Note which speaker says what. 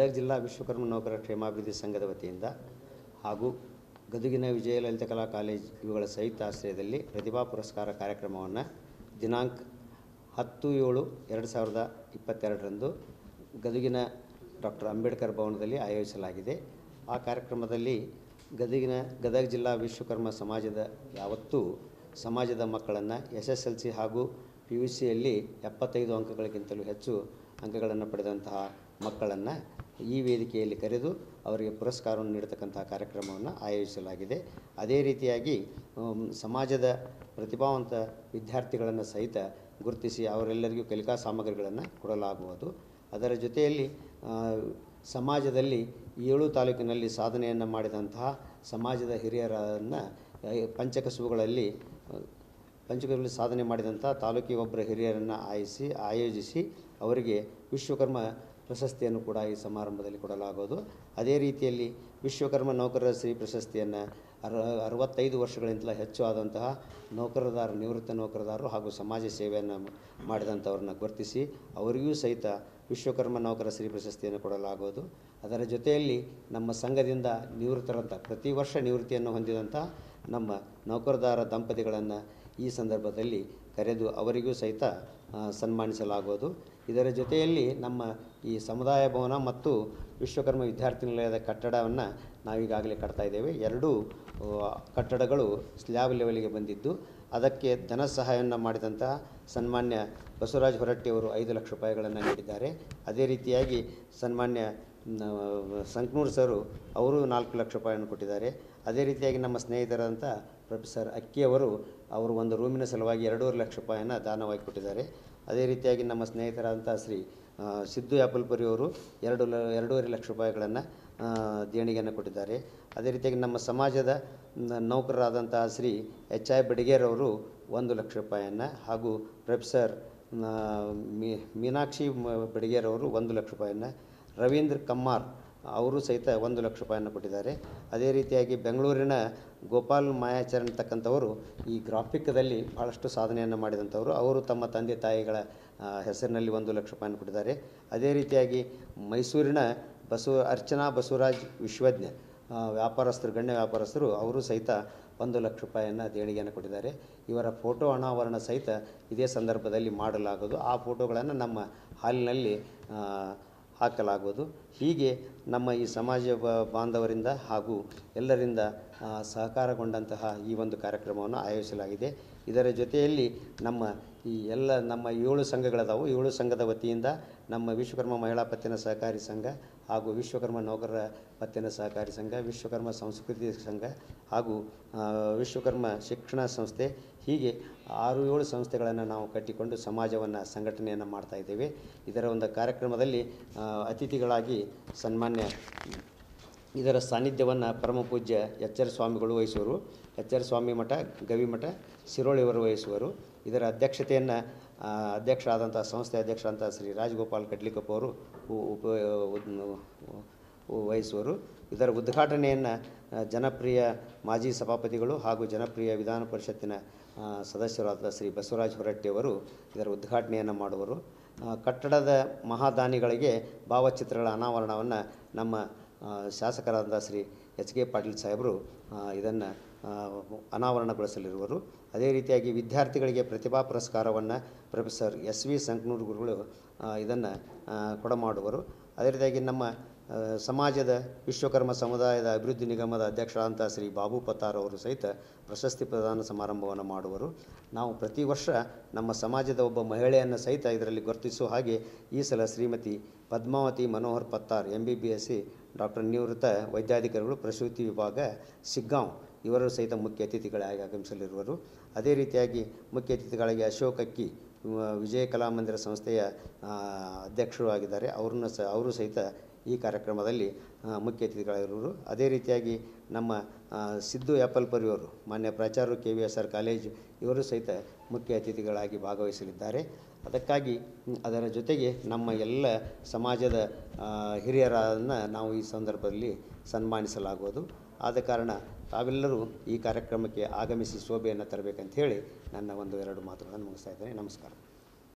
Speaker 1: ಗದಗ ಜಿಲ್ಲಾ ವಿಶ್ವಕರ್ಮ ನೌಕರರ ಕ್ಷೇಮಾಭಿವೃದ್ಧಿ ಸಂಘದ ವತಿಯಿಂದ ಹಾಗೂ ಗದುಗಿನ ವಿಜಯ ಲಲಿತ ಕಲಾ ಕಾಲೇಜ್ ಇವುಗಳ ಸಂಯುಕ್ತ ಆಶ್ರಯದಲ್ಲಿ ಪ್ರತಿಭಾ ಪುರಸ್ಕಾರ ಕಾರ್ಯಕ್ರಮವನ್ನು ದಿನಾಂಕ ಹತ್ತು ಏಳು ಎರಡು ಸಾವಿರದ ಇಪ್ಪತ್ತೆರಡರಂದು ಗದುಗಿನ ಡಾಕ್ಟರ್ ಅಂಬೇಡ್ಕರ್ ಭವನದಲ್ಲಿ ಆಯೋಜಿಸಲಾಗಿದೆ ಆ ಕಾರ್ಯಕ್ರಮದಲ್ಲಿ ಗದಗಿನ ಗದಗ ಜಿಲ್ಲಾ ವಿಶ್ವಕರ್ಮ ಸಮಾಜದ ಯಾವತ್ತೂ ಸಮಾಜದ ಮಕ್ಕಳನ್ನು ಎಸ್ ಎಸ್ ಎಲ್ ಸಿ ಹಾಗೂ ಪಿ ಯು ಸಿಯಲ್ಲಿ ಎಪ್ಪತ್ತೈದು ಅಂಕಗಳಿಗಿಂತಲೂ ಹೆಚ್ಚು ಅಂಕಗಳನ್ನು ಪಡೆದಂತಹ ಮಕ್ಕಳನ್ನು ಈ ವೇದಿಕೆಯಲ್ಲಿ ಕರೆದು ಅವರಿಗೆ ಪುರಸ್ಕಾರವನ್ನು ನೀಡತಕ್ಕಂತಹ ಕಾರ್ಯಕ್ರಮವನ್ನು ಆಯೋಜಿಸಲಾಗಿದೆ ಅದೇ ರೀತಿಯಾಗಿ ಆಮ್, ಸಮಾಜದ ಪ್ರತಿಭಾವಂತ ವಿದ್ಯಾರ್ಥಿಗಳನ್ನು ಸಹಿತ ಗುರುತಿಸಿ ಅವರೆಲ್ಲರಿಗೂ ಕಲಿಕಾ ಸಾಮಗ್ರಿಗಳನ್ನು ಕೊಡಲಾಗುವುದು ಅದರ ಜೊತೆಯಲ್ಲಿ ಆ, ಸಮಾಜದಲ್ಲಿ ಏಳು ತಾಲೂಕಿನಲ್ಲಿ ಸಾಧನೆಯನ್ನು ಮಾಡಿದಂತಹ ಸಮಾಜದ ಹಿರಿಯರನ್ನು ಪಂಚಕಸುಬುಗಳಲ್ಲಿ ಆ, ಪಂಚಕದಲ್ಲಿ ಸಾಧನೆ ಮಾಡಿದಂಥ ತಾಲೂಕಿಗೆ ಒಬ್ಬರ ಹಿರಿಯರನ್ನು ಆಯಿಸಿ ಆಯೋಜಿಸಿ ಅವರಿಗೆ ವಿಶ್ವಕರ್ಮ ಪ್ರಶಸ್ತಿಯನ್ನು ಕೂಡ ಈ ಸಮಾರಂಭದಲ್ಲಿ ಕೊಡಲಾಗುವುದು ಅದೇ ರೀತಿಯಲ್ಲಿ ವಿಶ್ವಕರ್ಮ ನೌಕರರ ಶ್ರೀ ಪ್ರಶಸ್ತಿಯನ್ನು ಅರ ಅರವತ್ತೈದು ವರ್ಷಗಳಿಂದಲೂ ಹೆಚ್ಚು ಆದಂತಹ ನೌಕರದಾರ ನಿವೃತ್ತ ನೌಕರದಾರರು ಹಾಗೂ ಸಮಾಜ ಸೇವೆಯನ್ನು ಮಾಡಿದಂಥವ್ರನ್ನ ಗುರುತಿಸಿ ಅವರಿಗೂ ಸಹಿತ ವಿಶ್ವಕರ್ಮ ನೌಕರ ಶ್ರೀ ಪ್ರಶಸ್ತಿಯನ್ನು ಕೊಡಲಾಗುವುದು ಅದರ ಜೊತೆಯಲ್ಲಿ ನಮ್ಮ ಸಂಘದಿಂದ ನಿವೃತ್ತರಂಥ ಪ್ರತಿ ವರ್ಷ ನಿವೃತ್ತಿಯನ್ನು ಹೊಂದಿದಂಥ ನಮ್ಮ ನೌಕರದಾರ ದಂಪತಿಗಳನ್ನು ಈ ಸಂದರ್ಭದಲ್ಲಿ ಕರೆದು ಅವರಿಗೂ ಸಹಿತ ಆ, ಸನ್ಮಾನಿಸಲಾಗುವುದು ಇದರ ಜೊತೆಯಲ್ಲಿ ನಮ್ಮ ಈ ಸಮುದಾಯ ಭವನ ಮತ್ತು ವಿಶ್ವಕರ್ಮ ವಿದ್ಯಾರ್ಥಿ ನಿಲಯದ ಕಟ್ಟಡವನ್ನು ನಾವೀಗಾಗಲೇ ಕಟ್ತಾ ಇದ್ದೇವೆ ಎರಡೂ ಆ, ಕಟ್ಟಡಗಳು ಸ್ಲ್ಯಾಬ್ ಲೆವೆಲ್ಗೆ ಬಂದಿದ್ದು ಅದಕ್ಕೆ ಧನ ಸಹಾಯವನ್ನು ಮಾಡಿದಂತಹ ಸನ್ಮಾನ್ಯ ಬಸವರಾಜ ಹೊರಟ್ಟಿಯವರು ಐದು ಲಕ್ಷ ರೂಪಾಯಿಗಳನ್ನು ನೀಡಿದ್ದಾರೆ ಅದೇ ರೀತಿಯಾಗಿ ಸನ್ಮಾನ್ಯ ನ- ಸಂಕನೂರು ಸರು ಅವರು ನಾಲ್ಕು ಲಕ್ಷ ರೂಪಾಯಿಯನ್ನು ಕೊಟ್ಟಿದ್ದಾರೆ ಅದೇ ರೀತಿಯಾಗಿ ನಮ್ಮ ಸ್ನೇಹಿತರಾದಂಥ ಪ್ರೊಫೆಸರ್ ಅಕ್ಕಿಯವರು ಅವರು ಒಂದು ರೂಮಿನ ಸಲುವಾಗಿ ಎರಡೂವರೆ ಲಕ್ಷ ರೂಪಾಯಿಯನ್ನು ದಾನವಾಗಿ ಕೊಟ್ಟಿದ್ದಾರೆ ಅದೇ ರೀತಿಯಾಗಿ ನಮ್ಮ ಸ್ನೇಹಿತರಾದಂಥ ಶ್ರೀ ಆ, ಸಿದ್ದು ಯಾಪಲ್ಪುರಿ ಅವರು ಎರಡು ಲ ಎರಡೂವರೆ ಲಕ್ಷ ರೂಪಾಯಿಗಳನ್ನು ದೇಣಿಗೆಯನ್ನು ಕೊಟ್ಟಿದ್ದಾರೆ ಅದೇ ರೀತಿಯಾಗಿ ನಮ್ಮ ಸಮಾಜದ ನ- ನೌಕರರಾದಂತಹ ಶ್ರೀ ಎಚ್ ಐ ಬಡಿಗೇರವರು ಒಂದು ಲಕ್ಷ ರೂಪಾಯಿಯನ್ನು ಹಾಗೂ ಪ್ರೊಫೆಸರ್ ನ- ಮೀ ಮೀನಾಕ್ಷಿ ಮ- ಬಡಿಗೇರವರು ಒಂದು ಲಕ್ಷ ರೂಪಾಯಿಯನ್ನು ರವೀಂದ್ರ ಕಮ್ಮಾರ್ ಅವರು ಸಹಿತ ಒಂದು ಲಕ್ಷ ರೂಪಾಯಿಯನ್ನು ಕೊಟ್ಟಿದ್ದಾರೆ ಅದೇ ರೀತಿಯಾಗಿ ಬೆಂಗಳೂರಿನ ಗೋಪಾಲ್ ಮಾಯಾಚರಣ್ ತಕ್ಕಂಥವರು ಈ ಗ್ರಾಫಿಕ್ದಲ್ಲಿ ಭಾಳಷ್ಟು ಸಾಧನೆಯನ್ನು ಮಾಡಿದಂಥವರು ಅವರು ತಮ್ಮ ತಂದೆ ತಾಯಿಗಳ ಆ, ಹೆಸರಿನಲ್ಲಿ ಒಂದು ಲಕ್ಷ ರೂಪಾಯಿಯನ್ನು ಕೊಟ್ಟಿದ್ದಾರೆ ಅದೇ ರೀತಿಯಾಗಿ ಮೈಸೂರಿನ ಬಸವ ಅರ್ಚನಾ ಬಸವರಾಜ್ ವಿಶ್ವಜ್ಞ ಆ, ವ್ಯಾಪಾರಸ್ಥರು ಗಣ್ಯ ವ್ಯಾಪಾರಸ್ಥರು ಅವರು ಸಹಿತ ಒಂದು ಲಕ್ಷ ರೂಪಾಯಿಯನ್ನು ದೇಣಿಗೆಯನ್ನು ಕೊಟ್ಟಿದ್ದಾರೆ ಇವರ ಫೋಟೋ ಅನಾವರಣ ಸಹಿತ ಇದೇ ಸಂದರ್ಭದಲ್ಲಿ ಮಾಡಲಾಗೋದು ಆ ಫೋಟೋಗಳನ್ನು ನಮ್ಮ ಹಾಲಿನಲ್ಲಿ ಆ, ಹಾಕಲಾಗುವುದು ಹೀಗೆ ನಮ್ಮ ಈ ಸಮಾಜ ಬ- ಬಾಂಧವರಿಂದ ಹಾಗೂ ಎಲ್ಲರಿಂದ ಆ, ಸಹಕಾರಗೊಂಡಂತಹ ಈ ಒಂದು ಕಾರ್ಯಕ್ರಮವನ್ನು ಆಯೋಜಿಸಲಾಗಿದೆ ಇದರ ಜೊತೆಯಲ್ಲಿ ನಮ್ಮ ಈ ಎಲ್ಲ ನಮ್ಮ ಏಳು ಸಂಘಗಳದಾವು ಏಳು ಸಂಘದ ವತಿಯಿಂದ ನಮ್ಮ ವಿಶ್ವಕರ್ಮ ಮಹಿಳಾ ಪತ್ತಿನ ಸಹಕಾರಿ ಸಂಘ ಹಾಗೂ ವಿಶ್ವಕರ್ಮ ನೌಕರರ ಪತ್ತಿನ ಸಹಕಾರಿ ಸಂಘ ವಿಶ್ವಕರ್ಮ ಸಂಸ್ಕೃತಿ ಸಂಘ ಹಾಗೂ ಆ, ವಿಶ್ವಕರ್ಮ ಶಿಕ್ಷಣ ಸಂಸ್ಥೆ ಹೀಗೆ ಆರು ಏಳು ಸಂಸ್ಥೆಗಳನ್ನು ನಾವು ಕಟ್ಟಿಕೊಂಡು ಸಮಾಜವನ್ನು ಸಂಘಟನೆಯನ್ನು ಮಾಡ್ತಾ ಇದ್ದೇವೆ ಇದರ ಒಂದು ಕಾರ್ಯಕ್ರಮದಲ್ಲಿ ಆ, ಅತಿಥಿಗಳಾಗಿ ಸನ್ಮಾನ್ಯ ಇದರ ಸಾನ್ನಿಧ್ಯವನ್ನು ಪರಮ ಪೂಜ್ಯ ಎಚ್ ಆರ್ ಸ್ವಾಮಿಗಳು ವಹಿಸುವರು ಎಚ್ ಆರ್ ಸ್ವಾಮಿ ಮಠ ಗವಿಮಠ ಶಿರೋಳಿಯವರು ವಹಿಸುವರು ಇದರ ಅಧ್ಯಕ್ಷತೆಯನ್ನು ಆ, ಅಧ್ಯಕ್ಷರಾದಂಥ ಸಂಸ್ಥೆ ಅಧ್ಯಕ್ಷರಾದಂಥ ಶ್ರೀ ರಾಜಗೋಪಾಲ್ ಕಡ್ಲಿಕಪ್ಪ ಅವರು ಉ- ಉಪ ಉ- ವಹಿಸುವರು ಇದರ ಉದ್ಘಾಟನೆಯನ್ನು ಆ, ಜನಪ್ರಿಯ ಮಾಜಿ ಸಭಾಪತಿಗಳು ಹಾಗೂ ಜನಪ್ರಿಯ ವಿಧಾನ ಪರಿಷತ್ತಿನ ಆ, ಸದಸ್ಯರಾದ ಶ್ರೀ ಬಸವರಾಜ ಹೊರಟ್ಟಿಯವರು ಇದರ ಉದ್ಘಾಟನೆಯನ್ನು ಮಾಡುವರು ಆ, ಕಟ್ಟಡದ ಮಹಾದಾನಿಗಳಿಗೆ ಭಾವಚಿತ್ರಗಳ ಅನಾವರಣವನ್ನು ನಮ್ಮ ಆ, ಶಾಸಕರಾದ ಶ್ರೀ ಎಚ್ ಕೆ ಪಾಟೀಲ್ ಸಾಹೇಬರು ಇದನ್ನು ಅನಾವರಣಗೊಳಿಸಲಿರುವರು ಅದೇ ರೀತಿಯಾಗಿ ವಿದ್ಯಾರ್ಥಿಗಳಿಗೆ ಪ್ರತಿಭಾ ಪುರಸ್ಕಾರವನ್ನು ಪ್ರೊಫೆಸರ್ ಎಸ್ ವಿ ಸಂಕನೂರು ಗುರುಗಳು ಇದನ್ನು ಕೊಡಮಾಡುವರು ಅದೇ ರೀತಿಯಾಗಿ ನಮ್ಮ ಆ, ಸಮಾಜದ ವಿಶ್ವಕರ್ಮ ಸಮುದಾಯದ ಅಭಿವೃದ್ಧಿ ನಿಗಮದ ಅಧ್ಯಕ್ಷರಾದಂಥ ಶ್ರೀ ಬಾಬು ಪತ್ತಾರ್ ಅವರು ಸಹಿತ ಪ್ರಶಸ್ತಿ ಪ್ರದಾನ ಸಮಾರಂಭವನ್ನು ಮಾಡುವರು ನಾವು ಪ್ರತಿ ವರ್ಷ ನಮ್ಮ ಸಮಾಜದ ಒಬ್ಬ ಮಹಿಳೆಯನ್ನು ಸಹಿತ ಇದರಲ್ಲಿ ಗುರುತಿಸುವ ಹಾಗೆ ಈ ಸಲ Shrimati Padmavati Manohar Pattar M B B S C doctor ನಿವೃತ್ತ ವೈದ್ಯಾಧಿಕಾರಿಗಳು ಪ್ರಸೂತಿ ವಿಭಾಗ ಸಿಗ್ಗಾಂವ್ ಇವರು ಸಹಿತ ಮುಖ್ಯ ಅತಿಥಿಗಳಾಗಿ ಆಗಮಿಸಲಿರುವರು ಅದೇ ರೀತಿಯಾಗಿ ಮುಖ್ಯ ಅತಿಥಿಗಳಾಗಿ ಅಶೋಕ್ ಅಕ್ಕಿ ವ- ವಿಜಯ ಕಲಾಮಂದಿರ ಸಂಸ್ಥೆಯ ಆ, ಅಧ್ಯಕ್ಷರು ಆಗಿದ್ದಾರೆ ಅವ್ರನ್ನ ಸಹ ಅವರು ಸಹಿತ ಈ ಕಾರ್ಯಕ್ರಮದಲ್ಲಿ ಆ, ಮುಖ್ಯ ಅತಿಥಿಗಳಾಗಿರುವರು ಅದೇ ರೀತಿಯಾಗಿ ನಮ್ಮ ಆ, ಸಿದ್ದು ಯಾಪಲ್ಪರಿಯವರು ಮಾನ್ಯ ಪ್ರಾಚಾರ್ಯರು K V S R college ಇವರು ಸಹಿತ ಮುಖ್ಯ ಅತಿಥಿಗಳಾಗಿ ಭಾಗವಹಿಸಲಿದ್ದಾರೆ ಅದಕ್ಕಾಗಿ ಮ್, ಅದರ ಜೊತೆಗೆ ನಮ್ಮ ಎಲ್ಲ ಸಮಾಜದ ಆ, ಹಿರಿಯರನ್ನು ನಾವು ಈ ಸಂದರ್ಭದಲ್ಲಿ ಸನ್ಮಾನಿಸಲಾಗುವುದು ಆದ ಕಾರಣ ತಾವೆಲ್ಲರೂ ಈ ಕಾರ್ಯಕ್ರಮಕ್ಕೆ ಆಗಮಿಸಿ ಶೋಭೆಯನ್ನು ತರಬೇಕಂತ ಹೇಳಿ ನನ್ನ ಒಂದು ಎರಡು ಮಾತುಗಳನ್ನು ಮುಗಿಸ್ತಾ ಇದ್ದೇನೆ ನಮಸ್ಕಾರ